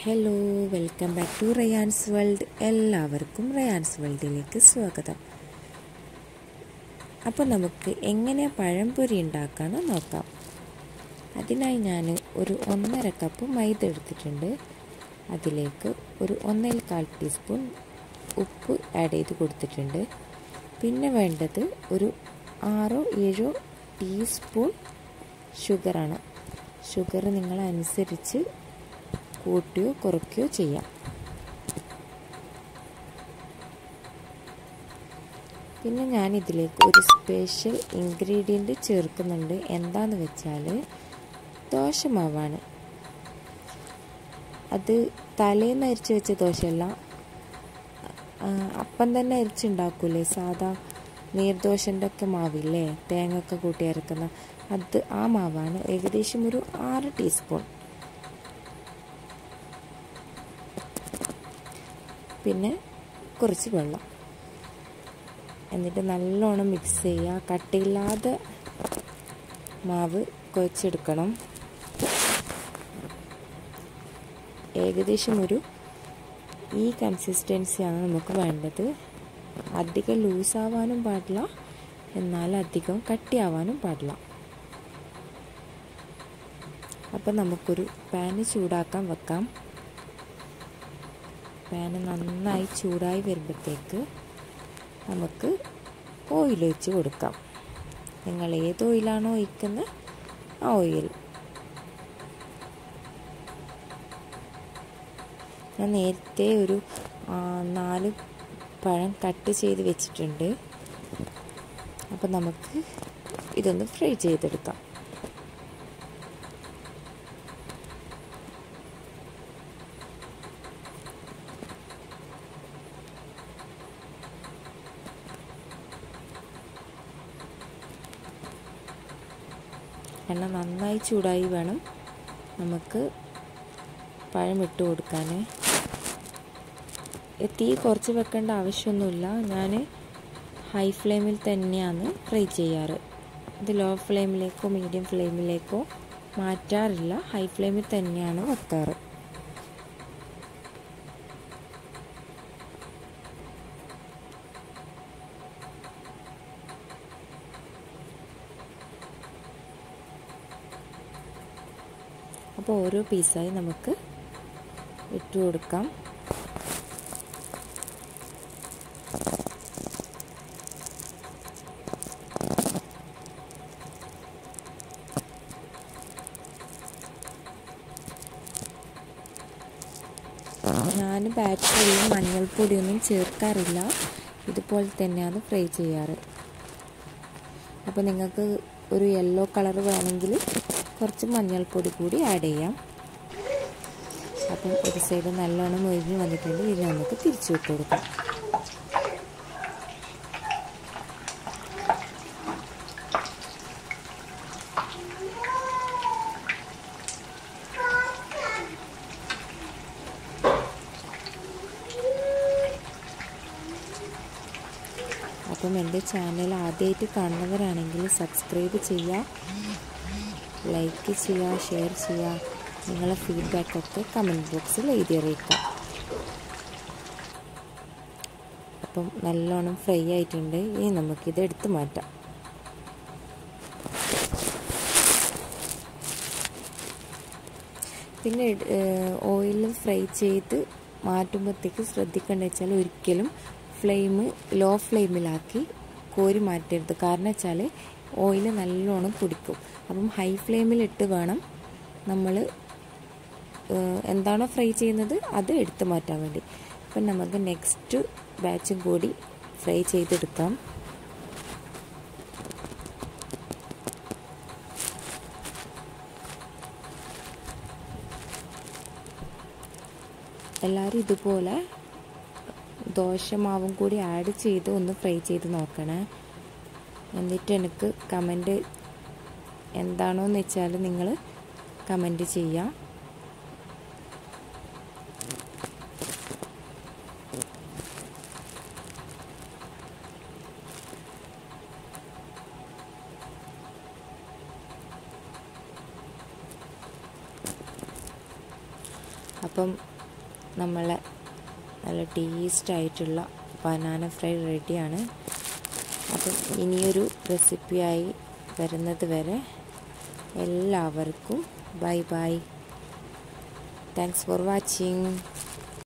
hello welcome back to Ryan's world എല്ലാവർക്കും Ryan's വേൾഡിലേക്ക് സ്വാഗതം അപ്പോൾ നമുക്ക് എങ്ങനെ പഴംപൊരി ഉണ്ടാക്കാമെന്ന് നോക്കാം അതിനായി ഞാൻ ഒരു ഒന്നര കപ്പ് മൈദ എടുത്തിട്ടുണ്ട് അതിലേക്ക് ഒരു ഒന്നേൽ കാൽ ടീസ്പൂൺ ഉപ്പ് ആഡ് ചെയ്ത് കൊടുത്തിട്ടുണ്ട് പിന്നെ വേണ്ടത് ഒരു ആറോ ഏഴോ ടീസ്പൂൺ ഷുഗറാണ് ഷുഗർ നിങ്ങളനുസരിച്ച് കൂട്ടുകയോ കുറയ്ക്കുകയോ ചെയ്യാം പിന്നെ ഞാൻ ഇതിലേക്ക് ഒരു സ്പെഷ്യൽ ഇൻഗ്രീഡിയൻറ്റ് ചേർക്കുന്നുണ്ട് എന്താന്ന് വെച്ചാൽ ദോശമാവാണ് അത് തലേന്ന് അരിച്ച് വെച്ച ദോശയല്ല അപ്പം തന്നെ അരിച്ചുണ്ടാക്കൂലേ സാധാ നീർദോശൻ്റെ ഒക്കെ മാവില്ലേ തേങ്ങ ഒക്കെ കൂട്ടി അരക്കുന്ന അത് ആ മാവാണ് ഏകദേശം ഒരു ആറ് ടീസ്പൂൺ പിന്നെ കുറച്ച് വെള്ളം എന്നിട്ട് നല്ലോണം മിക്സ് ചെയ്യുക കട്ടിയില്ലാതെ മാവ് കുഴച്ചെടുക്കണം ഏകദേശം ഒരു ഈ കൺസിസ്റ്റൻസിയാണ് നമുക്ക് വേണ്ടത് അധികം ലൂസാവാനും പാടില്ല എന്നാൽ അധികം കട്ടിയാവാനും പാടില്ല അപ്പം നമുക്കൊരു പാന് ചൂടാക്കാൻ വെക്കാം പാന് നന്നായി ചൂടായി വരുമ്പോഴത്തേക്ക് നമുക്ക് ഓയിൽ ഒഴിച്ച് കൊടുക്കാം നിങ്ങൾ ഏത് ഓയിലാണോ ഒഴിക്കുന്നത് ആ ഓയിൽ ഞാൻ നേരത്തെ ഒരു നാല് പഴം കട്ട് ചെയ്ത് വെച്ചിട്ടുണ്ട് അപ്പം നമുക്ക് ഇതൊന്ന് ഫ്രൈ ചെയ്തെടുക്കാം എണ്ണ നന്നായി ചൂടായി വേണം നമുക്ക് പഴം ഇട്ട് കൊടുക്കാൻ തീ കുറച്ച് വെക്കേണ്ട ആവശ്യമൊന്നുമില്ല ഞാൻ ഹൈ ഫ്ലെയിമിൽ തന്നെയാണ് ഫ്രൈ ചെയ്യാറ് ഇത് ലോ ഫ്ലെയിമിലേക്കോ മീഡിയം ഫ്ലെയിമിലേക്കോ മാറ്റാറില്ല ഹൈ ഫ്ലെയിമിൽ തന്നെയാണ് വെക്കാറ് അപ്പോൾ ഓരോ പീസായി നമുക്ക് ഇട്ട് കൊടുക്കാം ഞാൻ ബാറ്ററിയും മഞ്ഞൾപ്പൊടിയൊന്നും ചേർക്കാറില്ല ഇതുപോലെ തന്നെയാണ് ഫ്രൈ ചെയ്യാറ് അപ്പോൾ നിങ്ങൾക്ക് ഒരു യെല്ലോ കളർ വേണമെങ്കിൽ കുറച്ച് മഞ്ഞൾപ്പൊടി കൂടി ആഡ് ചെയ്യാം അപ്പം ഒരു സൈഡ് നല്ലോണം മൊഴിഞ്ഞ് വന്നിട്ടുണ്ട് ഇത് നമുക്ക് തിരിച്ചു വിട്ട് കൊടുക്കാം അപ്പം എൻ്റെ ചാനൽ ആദ്യമായിട്ട് കാണുന്നവരാണെങ്കിൽ സബ്സ്ക്രൈബ് ചെയ്യുക ലൈക്ക് ചെയ്യുക ഷെയർ ചെയ്യുക നിങ്ങളെ ഫീഡ്ബാക്കൊക്കെ കമൻറ്റ് ബോക്സിൽ എഴുതി അറിയിക്കാം അപ്പം നല്ലോണം ഫ്രൈ ആയിട്ടുണ്ട് ഇനി നമുക്കിത് എടുത്ത് മാറ്റാം പിന്നെ ഓയിലിൽ ഫ്രൈ ചെയ്ത് മാറ്റുമ്പോഴത്തേക്ക് ശ്രദ്ധിക്കേണ്ടത് വെച്ചാൽ ഒരിക്കലും ഫ്ലെയിം ലോ ഫ്ലെയിമിലാക്കി കോരി മാറ്റരുത് കാരണം വെച്ചാൽ ഓയിൽ നല്ലോണം കുടിക്കും അപ്പം ഹൈ ഫ്ലെയിമിലിട്ട് വേണം നമ്മൾ എന്താണോ ഫ്രൈ ചെയ്യുന്നത് അത് എടുത്തു മാറ്റാൻ വേണ്ടി അപ്പം നമുക്ക് നെക്സ്റ്റ് ബാച്ചും കൂടി ഫ്രൈ ചെയ്തെടുക്കാം എല്ലാവരും ഇതുപോലെ ദോശമാവും കൂടി ആഡ് ചെയ്ത് ഒന്ന് ഫ്രൈ ചെയ്ത് നോക്കണേ എന്നിട്ട് എനിക്ക് കമൻറ്റ് എന്താണോന്ന് വെച്ചാൽ നിങ്ങൾ കമൻറ്റ് ചെയ്യാം അപ്പം നമ്മളെ നല്ല ടേസ്റ്റായിട്ടുള്ള ബനാന ഫ്രൈ റെഡിയാണ് അപ്പം ഇനിയൊരു റെസിപ്പിയായി വരുന്നത് വരെ എല്ലാവർക്കും bye bye thanks for watching